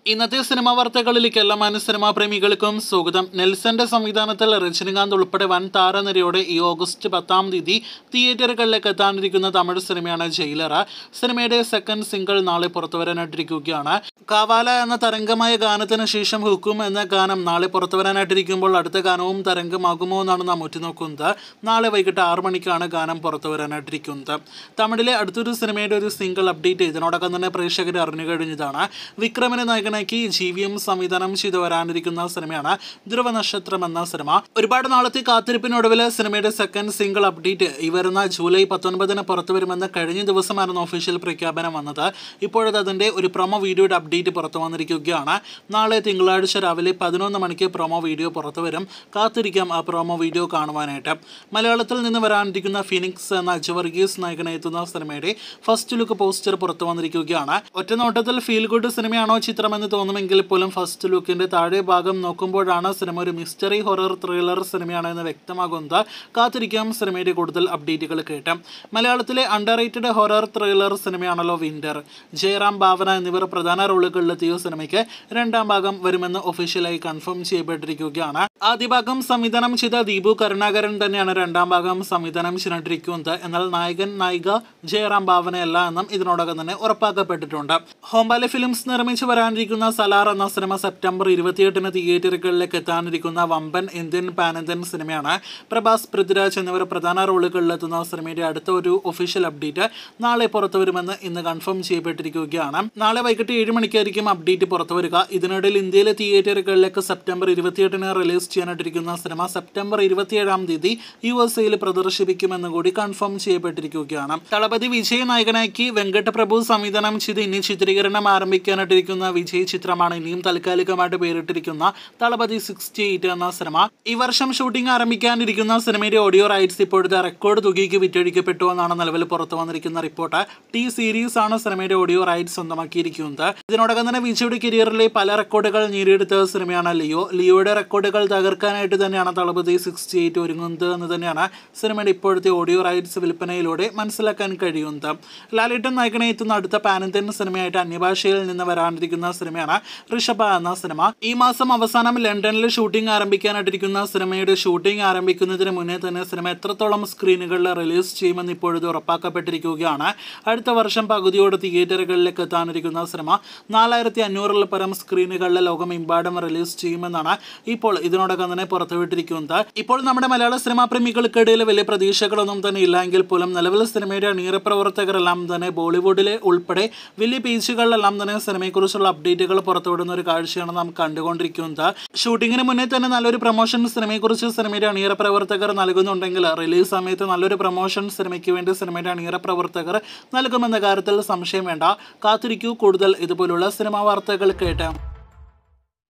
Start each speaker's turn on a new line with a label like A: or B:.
A: ഇന്നത്തെ സിനിമാ വാർത്തകളിലേക്ക് എല്ലാ മാന്യ സിനിമാ പ്രേമികൾക്കും സ്വാഗതം നെൽസന്റെ സംവിധാനത്തിൽ രജനികാന്ത് ഉൾപ്പെടെ വൻ താരനിരയോടെ ഈ ഓഗസ്റ്റ് പത്താം തീയതി തിയേറ്ററുകളിലേക്ക് എത്താനിരിക്കുന്ന തമിഴ് സിനിമയാണ് ജയിലറ സിനിമയുടെ സെക്കൻഡ് സിംഗിൾ നാളെ പുറത്തുവരാനായിട്ടിരിക്കുകയാണ് കാവാല എന്ന തരംഗമായ ഗാനത്തിന് ശേഷം ഹുക്കും എന്ന ഗാനം നാളെ പുറത്തുവരാനായിട്ടിരിക്കുമ്പോൾ അടുത്ത ഗാനവും തരംഗമാകുമോ എന്നാണ് നാം ഉറ്റുനോക്കുന്നത് നാളെ വൈകിട്ട് ആറ് മണിക്കാണ് ഗാനം പുറത്തുവരാനായിട്ടിരിക്കുന്നത് തമിഴിലെ അടുത്തൊരു സിനിമയുടെ ഒരു സിംഗിൾ അപ്ഡേറ്റ് ഇതിനോടകം തന്നെ പ്രേക്ഷകർ അറിഞ്ഞു കഴിഞ്ഞതാണ് വിക്രമിനെ നായകനാക്കി ജി വി എം സംവിധാനം ചെയ്തു വരാനിരിക്കുന്ന സിനിമയാണ് ധ്രുവനക്ഷത്രം എന്ന സിനിമ ഒരുപാട് നാളത്തെ കാത്തിരിപ്പിനൊടുവിൽ സിനിമയുടെ സെക്കൻഡ് സിംഗിൾ അപ്ഡേറ്റ് ഈ വരുന്ന ജൂലൈ പത്തൊൻപതിന് പുറത്തു വരുമെന്ന് കഴിഞ്ഞ ദിവസമായിരുന്നു ഒഫീഷ്യൽ പ്രഖ്യാപനം വന്നത് ഇപ്പോഴത് അതിൻ്റെ ഒരു പ്രൊമോ വീഡിയോയുടെ അപ്ഡേറ്റ് പുറത്തു വന്നിരിക്കുകയാണ് നാളെ തിങ്കളാഴ്ച രാവിലെ പതിനൊന്ന് മണിക്ക് പ്രൊമോ വീഡിയോ പുറത്തു വരും കാത്തിരിക്കാം ആ പ്രൊമോ വീഡിയോ കാണുവാനായിട്ട് മലയാളത്തിൽ നിന്ന് വരാനിരിക്കുന്ന ഫിനിക്സ് എന്ന അജു വർഗീസ് നായകനെത്തുന്ന സിനിമയുടെ ഫസ്റ്റ് ലുക്ക് പോസ്റ്റർ പുറത്തു വന്നിരിക്കുകയാണ് ഒറ്റനോട്ടത്തിൽ ഫീൽ ഗുഡ് സിനിമയാണോ ചിത്രമെന്ന് തോന്നുമെങ്കിൽ പോലും ഫസ്റ്റ് ലുക്കിന്റെ താഴെ ഭാഗം നോക്കുമ്പോഴാണ് സിനിമ ഒരു മിസ്റ്ററി ഹൊറർ ത്രില്ലർ സിനിമയാണ് എന്ന് വ്യക്തമാകുന്നത് കാത്തിരിക്കാം സിനിമയുടെ കൂടുതൽ അപ്ഡേറ്റുകൾ കേട്ട് മലയാളത്തിലെ അണ്ടർ റേറ്റഡ് ഹൊറർ ത്രില്ലർ സിനിമയാണല്ലോ വിന്റർ ജയറാം ഭാവന എന്നിവർ പ്രധാന റോളുകളിലെത്തിയ സിനിമയ്ക്ക് രണ്ടാം ഭാഗം വരുമെന്ന് ഒഫീഷ്യലായി കൺഫേം ചെയ്യപ്പെട്ടിരിക്കുകയാണ് ആദ്യ ഭാഗം സംവിധാനം ചെയ്ത ദീപു കരുണാകരൻ തന്നെയാണ് രണ്ടാം ഭാഗം സംവിധാനം ചെയ്തിരിക്കുന്നത് എന്നാൽ നായകൻ നായിക ജയറാം ഭാവനയല്ല എന്നും ഇതിനോടകം തന്നെ ഉറപ്പാക്കപ്പെട്ടിട്ടുണ്ട് ഹോംബാലെ ഫിലിംസ് നിർമ്മിച്ചു വരാനിരിക്കുന്ന സലാർ എന്ന സിനിമ സെപ്റ്റംബർ ഇരുപത്തിയെട്ടിന് തിയേറ്ററുകളിലേക്ക് എത്താനിരിക്കുന്ന വമ്പൻ ഇന്ത്യൻ പാൻ ഇന്ത്യൻ സിനിമയാണ് പ്രഭാസ് പൃഥ്വിരാജ് എന്നിവർ പ്രധാന റോളുകളിലെത്തുന്ന സിനിമയുടെ അടുത്ത ഒരു ഒഫീഷ്യൽ അപ്ഡേറ്റ് നാളെ പുറത്തു വരുമെന്ന് ഇന്ന് കൺഫേം ചെയ്യപ്പെട്ടിരിക്കുകയാണ് നാളെ വൈകിട്ട് ഏഴ് മണിക്കായിരിക്കും അപ്ഡേറ്റ് പുറത്തു വരിക ഇതിനിടയിൽ ഇന്ത്യയിലെ തിയേറ്ററുകളിലേക്ക് സെപ്റ്റംബർ ഇരുപത്തിയെട്ടിന് റിലീസ് ചെയ്യാനായിട്ടിരിക്കുന്ന സിനിമ സെപ്റ്റംബർ ഇരുപത്തിയേഴാം തീയതി യു എസ് എയിൽ പ്രദർശിപ്പിക്കുമെന്ന് കൂടി കൺഫേം ചെയ്യപ്പെട്ടിരിക്കുകയാണ് തളപതി വിജയ് നായകനാക്കി വെങ്കട്ട പ്രഭു സംവിധാനം ചെയ്ത് ഇനി ചിത്രീകരണം ആരംഭിക്കാനായിട്ടിരിക്കുന്ന വിജയ് ചിത്രമാണ് ഇനിയും താൽക്കാലികമായിട്ട് പേരിട്ടിരിക്കുന്ന തളപതി സിക്സ്റ്റി എയ്റ്റ് എന്ന സിനിമ ഈ വർഷം ഷൂട്ടിംഗ് ആരംഭിക്കാനിരിക്കുന്ന സിനിമയുടെ ഓഡിയോ റൈറ്റ്സ് ഇപ്പോഴത്തെ റെക്കോർഡ് തുകയ്ക്ക് വിറ്റഴിക്കപ്പെട്ടു എന്നാണ് നിലവിൽ പുറത്തു വന്നിരിക്കുന്ന റിപ്പോർട്ട് ടി സീരീസ് ആണ് സിനിമയുടെ ഓഡിയോ റൈറ്റ്സ് സ്വന്തമാക്കിയിരിക്കുന്നത് ഇതിനോടകം തന്നെ വിജയുടെ കരിയറിലെ പല റെക്കോർഡുകൾ നേടിയെടുത്ത സിനിമയാണ് ലിയോ ലിയോയുടെ റെക്കോർഡുകൾ തകർക്കാനായിട്ട് തന്നെയാണ് തളപതി സിക്സ്റ്റി എയ്റ്റ് ഒരുങ്ങുന്നത് എന്ന് തന്നെയാണ് സിനിമയുടെ ഇപ്പോഴത്തെ ഓഡിയോ റൈറ്റ്സ് വിൽപ്പനയിലൂടെ മനസ്സിലാക്കാൻ കഴിയുന്നത് ലാലേട്ടൻ നായകനെ എത്തുന്ന അടുത്ത പാനന്ത്യൻ സിനിമയായിട്ട് അന്യഭാഷയിൽ നിന്ന് വരാനിരിക്കുന്ന സിനിമയാണ് ഋഷഭ എന്ന സിനിമ ഈ മാസം അവസാനം ലണ്ടനിൽ ഷൂട്ടിംഗ് ആരംഭിക്കാനായിട്ടിരിക്കുന്ന സിനിമയുടെ ഷൂട്ടിംഗ് ആരംഭിക്കുന്നതിന് മുന്നേ തന്നെ സിനിമ എത്രത്തോളം സ്ക്രീനുകളിൽ റിലീസ് ചെയ്യുമെന്ന് ഇപ്പോഴത് ഉറപ്പാക്കപ്പെട്ടിരിക്കുകയാണ് അടുത്ത വർഷം പകുതിയോട് തിയേറ്ററുകളിലേക്ക് എത്താനിരിക്കുന്ന സിനിമ നാലായിരത്തി അഞ്ഞൂറിൽ പരം സ്ക്രീനുകളിൽ ലോകമെമ്പാടും റിലീസ് ചെയ്യുമെന്നാണ് ഇപ്പോൾ ഇതിനോടകം തന്നെ പുറത്തുവിട്ടിരിക്കുന്നത് ഇപ്പോൾ നമ്മുടെ മലയാള സിനിമാ പ്രേമികൾക്കിടയിൽ വലിയ പ്രതീക്ഷകളൊന്നും തന്നെ ഇല്ല എങ്കിൽ പോലും നിലവിൽ സിനിമയുടെ അണിയറ പ്രവർത്തകരെല്ലാം തന്നെ ബോളിവുഡിലെ ഉൾപ്പെടെ വലിയ പേജുകളിലെല്ലാം തന്നെ സിനിമയെക്കുറിച്ചുള്ള അപ്ഡേറ്റുകൾ പുറത്തുവിടുന്ന ഒരു കാഴ്ചയാണ് നാം കണ്ടുകൊണ്ടിരിക്കുന്നത് ഷൂട്ടിങ്ങിന് മുന്നേ തന്നെ നല്ലൊരു പ്രൊമോഷൻ സിനിമയെക്കുറിച്ച് സിനിമയുടെ അണിയറ പ്രവർത്തകർ നൽകുന്നുണ്ടെങ്കിൽ റിലീസ് സമയത്ത് നല്ലൊരു പ്രൊമോഷൻ സിനിമയ്ക്ക് വേണ്ടി സിനിമയുടെ അണിയറ പ്രവർത്തകർ നൽകുമെന്ന കാര്യത്തിൽ സംശയം വേണ്ട കാത്തിരിക്കൂ കൂടുതൽ ഇതുപോലുള്ള സിനിമാ വാർത്തകൾ കേട്ട്